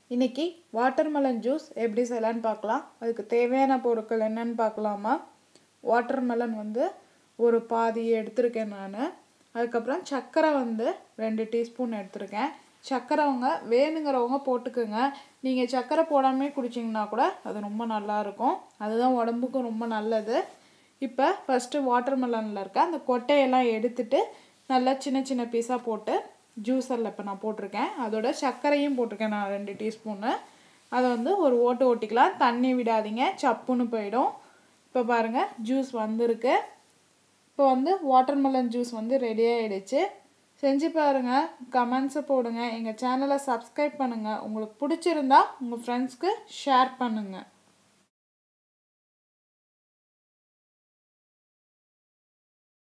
இன்றைக்கி watermelon juice எப்படி செய்யலான்னு பார்க்கலாம் அதுக்கு தேவையான பொருட்கள் என்னென்னு பார்க்கலாமா வாட்டர்மெலன் வந்து ஒரு பாதி எடுத்திருக்கேன் நான் அதுக்கப்புறம் சர்க்கரை வந்து ரெண்டு டீஸ்பூன் எடுத்திருக்கேன் சர்க்கரை அவங்க வேணுங்கிறவங்க போட்டுக்குங்க நீங்கள் சர்க்கரை போடாமே குடிச்சிங்கன்னா கூட அது ரொம்ப நல்லாயிருக்கும் அதுதான் உடம்புக்கும் ரொம்ப நல்லது இப்போ ஃபஸ்ட்டு வாட்டர்மெலனில் இருக்க அந்த கொட்டையெல்லாம் எடுத்துட்டு நல்லா சின்ன சின்ன பீஸாக போட்டு ஜூஸரில் இப்போ நான் போட்டிருக்கேன் அதோட சர்க்கரையும் போட்டிருக்கேன் நான் ரெண்டு டீஸ்பூனு அதை வந்து ஒரு ஓட்டு ஓட்டிக்கலாம் தண்ணி விடாதீங்க சப்புன்னு போயிடும் இப்போ பாருங்கள் ஜூஸ் வந்திருக்கு இப்போ வந்து வாட்டர்மெலன் ஜூஸ் வந்து ரெடி ஆகிடுச்சு செஞ்சு பாருங்கள் கமெண்ட்ஸை போடுங்க எங்கள் சேனலை சப்ஸ்கிரைப் பண்ணுங்கள் உங்களுக்கு பிடிச்சிருந்தா உங்கள் ஃப்ரெண்ட்ஸ்க்கு ஷேர் பண்ணுங்கள்